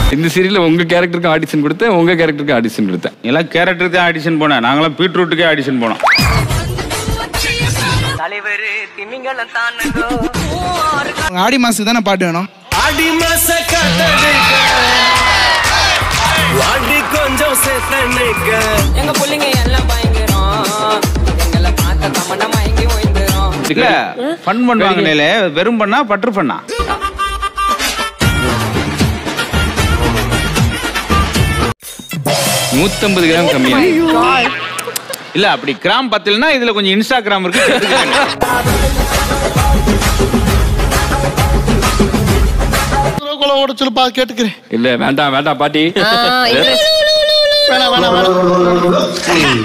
இந்த சீரியல்ல உங்க கேரக்டருக்கு ஆடிஷன் கொடுத்தேன் உங்க கேரக்டருக்கு ஆடிஷன் கொடுத்தேன் எல்லாம் கேரக்டருக்கு தான் ஆடிஷன் போனேன் நாங்களாம் பீட்ரூட்டுக்கே ஆடிஷன் போனோம் தலைவர் திமிங்கலம் தானுங்கோ ஆடி மாசத்துக்கு தானே பாட்டு வேணும் அடி மாச காத்தடிக்க வாடி கொஞ்சம் சேத்தனுக்க எங்க புள்ளைங்க எல்லாம் பயங்கரம் எங்களை பார்த்த தமன்னா மயங்கி ஓய்ந்துரும் இல்ல ஃபன் பண்ணுவாங்களே வெறும் பண்ணா பற்று பண்ணா நூத்தம்பது கிராம் கம்மியா இல்ல அப்படி கிராம் பத்தலனா இதுல கொஞ்சம் இன்ஸ்டாகிராம் இருக்கு ஓட சொல்லுப்பா கேட்டுக்கிறேன் இல்ல வேண்டாம் வேண்டாம் பாட்டி வேணாம் வேணாம் வேணாம்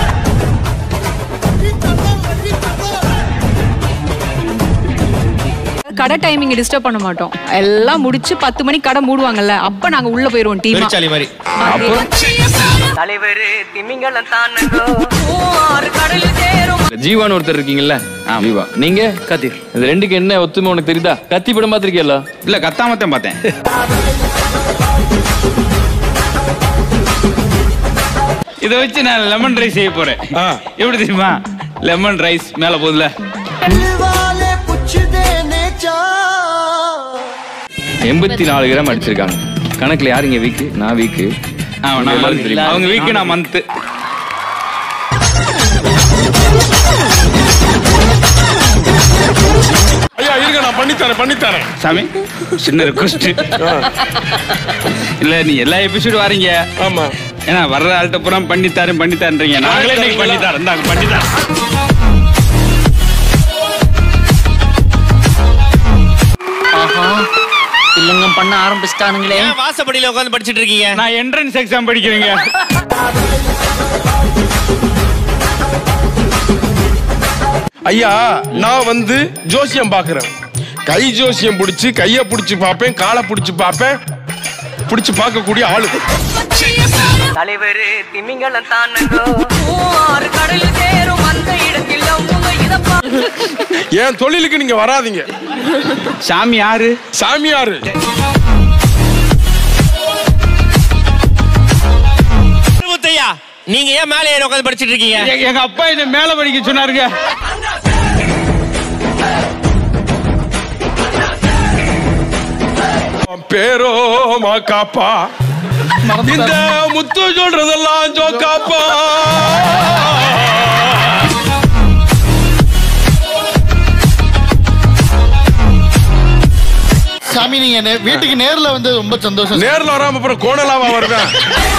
கடை டைமிங் டிஸ்டர்ப் பண்ண மாட்டோம் எல்லாம் முடிச்சு பத்து மணிக்கு கடை மூடுவாங்கல்ல அப்ப நாங்க உள்ள போயிருவோம் டீமா மாதிரி தலைவர் திமிங்கலம் தானுங்கோ ஆறு கடல் சேரும் ஜீவான்னு ஒருத்தர் இருக்கீங்கல்ல ஜீவா நீங்க கத்தி இது ரெண்டுக்கு என்ன ஒத்துமை உனக்கு தெரியுதா கத்தி படம் பார்த்திருக்கியல்ல இல்ல கத்தாமத்தான் பார்த்தேன் இதை வச்சு நான் லெமன் ரைஸ் செய்ய போறேன் எப்படி தெரியுமா லெமன் ரைஸ் மேல போகுதுல எண்பத்தி நாலு கிராம் அடிச்சிருக்காங்க கணக்குல யாருங்க வீக்கு நான் வீக்கு ஆமா, நான் எல்லாரும் தெரியுமா? அவங்க வீக்கு நான் மந்த் ஐயா இருங்க நான் பண்ணித்தரேன் பண்ணித்தரேன் சாமி சின்ன ரெக்வஸ்ட் இல்ல நீ எல்லா எபிசோடு வாரீங்க ஆமா ஏன்னா வர்ற ஆள்கிட்ட பூரா பண்ணி தரேன் பண்ணி தரேன்றீங்க நாங்களே இன்னைக்கு பண்ணி தரேன் இந்தாங்க பண்ணி தரேன் இல்லங்க பண்ண ஆரம்பிச்சிட்டானுங்களே வாசப்படியில உட்காந்து படிச்சிட்டு இருக்கீங்க நான் என்ட்ரன்ஸ் எக்ஸாம் படிக்கிறேங்க ஐயா நான் வந்து ஜோசியம் பாக்குறேன் கை ஜோசியம் பிடிச்சி கைய பிடிச்சி பார்ப்பேன் காலை பிடிச்சி பார்ப்பேன் பிடிச்சி பார்க்கக்கூடிய ஆளு தலைவர் திமிங்கலம் தானுங்கோ ஆறு கடல் சேரும் அந்த இடத்தில் உங்க இதப்பா என் தொழிலுக்கு நீங்க வராதீங்க சாமி யாரு சாமியாரு முத்தையா நீங்க ஏன் மேலே ஏறி உட்காந்து படிச்சிட்டு இருக்கீங்க எ- எங்க அப்பா என்ன மேல படிக்க சொன்னாருங்க பேரோ மாக்காப்பா இந்த முத்து சொல்றதெல்லாம் ஜோக்காப்பா சாமி நீங்க நே- வீட்டுக்கு நேர்ல வந்து ரொம்ப சந்தோஷம் நேர்ல வராம அப்புறம் கோணலாவா வருவேன்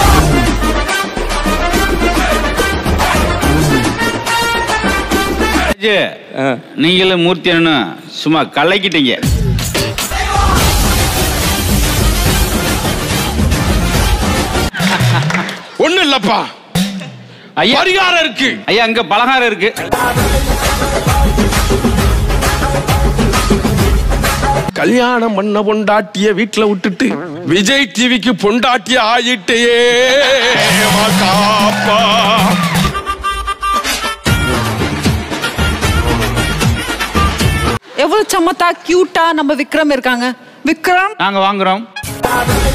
ராஜு, நீங்களும் மூர்த்தி அண்ணனும் சும்மா கலக்கிட்டீங்க ஒண்ணு இல்லப்பா ஐயா பரிகாரம் இருக்கு ஐயா அங்க பலகாரம் இருக்கு கல்யாணம் பண்ண பொண்டாட்டிய வீட்டுல விட்டுட்டு விஜய் டிவிக்கு பொண்டாட்டிய ஆயிட்டே காப்பா எவ்வளவு சமத்தா கியூட்டா நம்ம விக்ரம் இருக்காங்க விக்ரம் நாங்க வாங்குறோம்